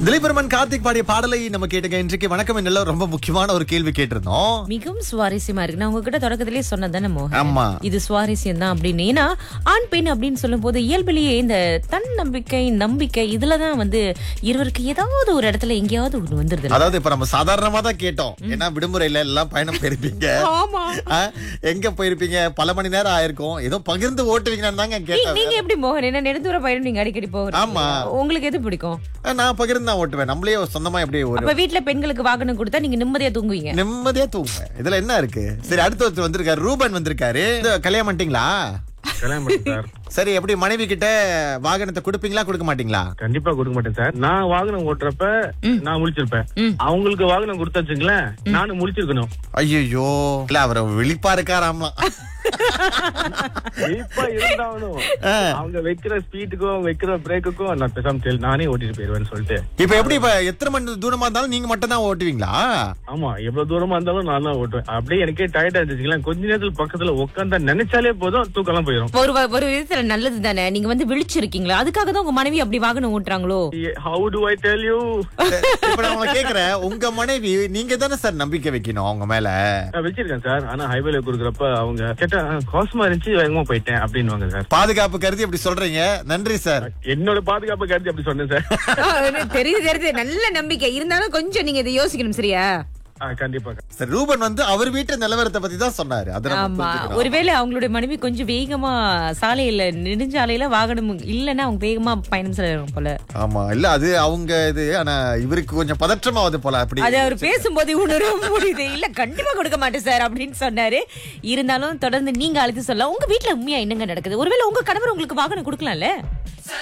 திலீபெருமன் கார்த்திக் பாடிய பாடலை நம்ம கேட்டுங்க இன்றைக்கு வணக்கம் என்னெல்லாம் ரொம்ப முக்கியமான ஒரு கேள்வி கேட்டிருந்தோம் மிகவும் சுவாரஸ்யமா இருக்கு நான் உங்ககிட்ட தொடக்கத்திலே சொன்னதானே மோகன் ஆமா இது சுவாரஸ்யம் தான் அப்படின்னு ஏன்னா ஆண் பெண் அப்படின்னு சொல்லும் போது இயல்பிலேயே இந்த தன் நம்பிக்கை நம்பிக்கை இதுலதான் வந்து இருவருக்கு ஏதாவது ஒரு இடத்துல எங்கேயாவது ஒண்ணு வந்துருது அதாவது இப்ப நம்ம சாதாரணமா தான் கேட்டோம் ஏன்னா விடுமுறையில எல்லாம் பயணம் போயிருப்பீங்க ஆமா ஆ, எங்க போயிருப்பீங்க பல மணி நேரம் ஆயிருக்கும் ஏதோ பகிர்ந்து ஓட்டுவீங்கன்னு தாங்க நீ- கேட்டேன் நீங்க எப்படி மோகன் என்ன நெடுந்தூர பயணம் நீங்க அடிக்கடி போகிறீங்க ஆமா. உங்களுக்கு எது பிடிக்கும் ஆ, நான் பகிர்ந்து தான் ஓட்டுவேன் நம்மளே சொந்தமா எப்படி ஒரு அப்ப வீட்ல பெண்களுக்கு வாகனம் கொடுத்தா நீங்க நிம்மதியா தூங்குவீங்க நிம்மதியா தூங்குவேன் இதுல என்ன இருக்கு சரி அடுத்து ஒருத்தர் வந்திருக்காரு ரூபன் வந்திருக்காரு இது கல்யாணம் பண்ணிட்டீங்களா கல்யாணம் பண்ணேன் சார் சரி எப்படி மனைவி கிட்ட வாகனத்தை கொடுப்பீங்களா கொடுக்க மாட்டீங்களா கண்டிப்பா கொடுக்க மாட்டேன் சார் நான் வாகனம் ஓட்டுறப்ப நான் முழிச்சிருப்பேன் அவங்களுக்கு வாகனம் கொடுத்தாச்சுங்களேன் நானும் முழிச்சிருக்கணும் ஐயோ இல்ல அவர் விழிப்பா இருக்காராமா இப்ப இருந்தாலும் ஆ. அவங்க வைக்கிற ஸ்பீடுக்கும் வைக்கிற பிரேக்குக்கும் நான் பேசாம தெரி- நானே ஓட்டிட்டு போயிருவேன்னு சொல்லிட்டு இப்ப எப்படி இப்ப எத்தனை மணி தூரமா இருந்தாலும் நீங்க மட்டும் தான் ஓட்டுவீங்களா ஆமா எவ்வளவு தூரமா இருந்தாலும் நான் தான் ஓட்டுவேன் அப்படியே எனக்கே டயர்டா இருந்துச்சுங்களேன் கொஞ்ச நேரத்துல பக்கத்துல உட்காந்தா நினைச்சாலே போதும் தூக்கலாம் போயிடும் ஒரு வ- ஒரு விதத்துல நல்லது தானே நீங்க வந்து விழிச்சிருக்கீங்களா அதுக்காக தான் உங்க மனைவி அப்படி வாகனம் ஓட்டுறாங்களோ how to I tell you இப்ப நான் உங்களை கேக்குறேன் உங்க மனைவி நீங்க தானே சார் நம்பிக்கை வைக்கணும் அவங்க மேல நான் வச்சிருக்கேன் சார் ஆனா ஹைவேல கொடுக்குறப்ப அவங்க கேட்டா கோசமா இருந்துச்சு வேகமா போயிட்டேன் அப்படின்னுவாங்க சார் பாதுகாப்பு கருதி அப்படி சொல்றீங்க நன்றி சார் என்னோட பாதுகாப்பு கருதி அப்படி சொன்னேன் சார் தெரியுது தெரியுது நல்ல நம்பிக்கை இருந்தாலும் கொஞ்சம் நீங்க இதை யோசிக்கணும் சரியா ஆ, கண்டிப்பா சரி ரூபன் வந்து அவர் வீட்டு நிலவரத்தை பத்தி தான் சொன்னாரு அதை நம்ம ஆமா புரிஞ்சுக்கிறோம். ஒருவேளை அவங்களுடைய மனைவி கொஞ்சம் வேகமா சாலையில நெடுஞ்சாலையில வாகனம் இல்லைன்னா அவங்க வேகமா பயணம் செய்யணும் போல ஆமா இல்ல அது அவங்க இது ஆனா இவருக்கு கொஞ்சம் பதற்றமாவது போல அப்படி அது அவர் பேசும்போது உணர முடியுது இல்ல கண்டிப்பா கொடுக்க மாட்டேன் சார் அப்படின்னு சொன்னாரு இருந்தாலும் தொடர்ந்து நீங்க அழைத்து சொல்ல உங்க வீட்ல உண்மையா என்னங்க நடக்குது ஒருவேளை உங்க கணவர் உங்களுக்கு வாகனம் கொடுக்கலாம்ல